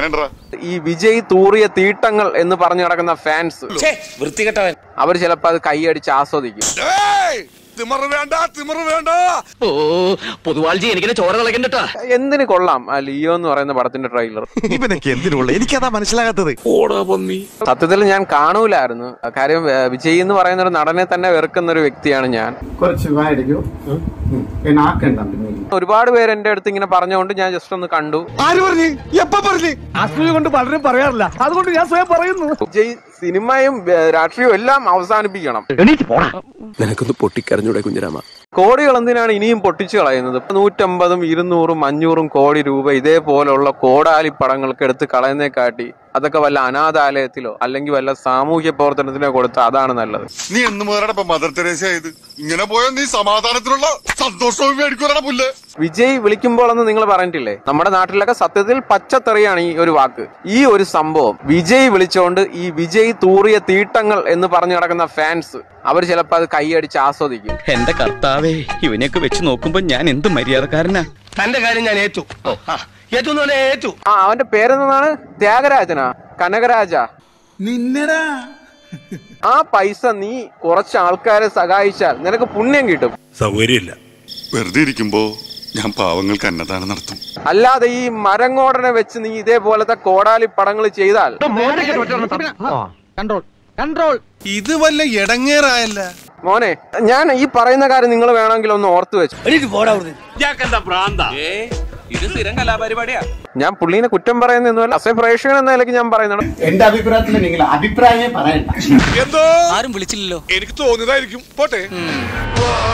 എങ്ങനെയുണ്ടാ ഈ വിജയ് തൂറിയ തീട്ടങ്ങൾ എന്ന് പറഞ്ഞു നടക്കുന്ന ഫാൻസ് വൃത്തികെട്ടവൻ അവർ ചിലപ്പോൾ അത് കൈയടിച്ച് ആസ്വദിക്കും തിമറ് വേണ്ട തിമറ് വേണ്ട ഓ പൊതുവാൾജി എനിക്കിനെ ചോര തിളക്കണ്ടട്ടാ എന്തിന് കൊള്ളാം ആ ലിയോ എന്ന് പറയുന്ന പടത്തിന്റെ ട്രെയിലർ ഇവനൊക്കെ എന്തിനുള്ള എനിക്കതാ മനസ്സിലാകാത്തത് സത്യത്തിൽ ഞാൻ കാണൂലായിരുന്നു കാര്യം ഏ, വിജയ് എന്ന് പറയുന്ന ഒരു നടനെ തന്നെ വെറുക്കുന്ന ഒരു വ്യക്തിയാണ് ഞാൻ കുറച്ച് വായടിക്കും പിന്നെ ആക്കണ്ട പിന്നെ ഒരുപാട് പേര് എന്റെ അടുത്ത് ഇങ്ങനെ പറഞ്ഞുകൊണ്ട് ഞാൻ ജസ്റ്റ് ഒന്ന് കണ്ടു ആര് പറഞ്ഞു എപ്പ പറഞ്ഞു അസൂയ കൊണ്ട് പലരും പറയാറില്ല അതുകൊണ്ട് ഞാൻ സ്വയം പറയുന്നു വിജയ് സിനിമയും ഏ, രാഷ്ട്രീയവും എല്ലാം അവസാനിപ്പിക്കണം നിനക്കൊന്ന് പൊട്ടിക്കരഞ്ഞൂടെ കുഞ്ഞിരാമ കോടികൾ എന്തിനാണ് ഇനിയും പൊട്ടിച്ചു കളയുന്നത് ഇപ്പൊ നൂറ്റമ്പതും ഇരുന്നൂറും അഞ്ഞൂറും കോടി രൂപ ഇതേപോലുള്ള കോടാലി പടങ്ങൾക്ക് എടുത്ത് കളയുന്നേ കാട്ടി അതൊക്കെ വല്ല അനാഥാലയത്തിലോ അല്ലെങ്കിൽ വല്ല സാമൂഹ്യ പ്രവർത്തനത്തിനോ കൊടുത്ത അതാണ് നല്ലത് നീ എന്ന് മുതലട ഇപ്പൊ മദർ തെരേസ ആയത് ഇങ്ങനെ പോയാൽ നീ സമാധാനത്തിലുള്ള സന്തോഷവും മേടിക്കൂലട പുല്ല് വിജയ് വിളിക്കുമ്പോൾ എന്ന് നിങ്ങൾ പറഞ്ഞിട്ടില്ലേ നമ്മുടെ നാട്ടിലൊക്കെ സത്യത്തിൽ പച്ചത്തെറിയാണ് ഈ ഒരു വാക്ക് ഈ ഒരു സംഭവം വിജയ് വിളിച്ചോണ്ട് ഈ വിജയ് തൂറിയ തീട്ടങ്ങൾ എന്ന് പറഞ്ഞു നടക്കുന്ന ഫാൻസ് അവർ ചിലപ്പോൾ അത് കൈയടിച്ച് ആസ്വദിക്കും എന്റെ കർത്താവേ ഇവനെയൊക്കെ വെച്ച് നോക്കുമ്പോ ഞാൻ എന്ത് മര്യാദക്കാരനാ തന്റെ കാര്യം ഞാൻ ഏറ്റു ആ, ഏറ്റു എന്ന് പറഞ്ഞാ ഏറ്റു ആ അവന്റെ പേരെന്താണ് ത്യാഗരാജനാ കനകരാജ നിന്നടാ ആ പൈസ നീ കുറച്ച് ആൾക്കാരെ സഹായിച്ചാൽ നിനക്ക് പുണ്യം കിട്ടും സൗകര്യമില്ല വെറുതെ ഇരിക്കുമ്പോ ഞാൻ പാവങ്ങൾക്ക് അന്നദാനം നടത്തും അല്ലാതെ ഈ മരങ്ങോടനെ വെച്ച് നീ ഇതേപോലത്തെ കോടാലി പടങ്ങൾ ചെയ്താൽ കൺട്രോൾ കൺട്രോൾ ഇത് വല്ല ഇടങ്ങേറായല്ല മോനെ ഞാൻ ഈ പറയുന്ന കാര്യം നിങ്ങൾ വേണമെങ്കിൽ ഒന്ന് ഓർത്തു വെച്ചു ഇത് സ്ഥിരം കലാപരിപാടിയാ ഞാൻ പുള്ളീനെ കുറ്റം പറയുന്നൊന്നുമല്ല അസേ പ്രേക്ഷകൻ എന്ന നിലയ്ക്ക് ഞാൻ പറയുന്നത് എന്റെ അഭിപ്രായത്തിൽ നിങ്ങൾ അഭിപ്രായമേ പറയണ്ട എന്തോ ആരും വിളിച്ചില്ലല്ലോ എനിക്ക് തോന്നിയതായിരിക്കും പോട്ടെ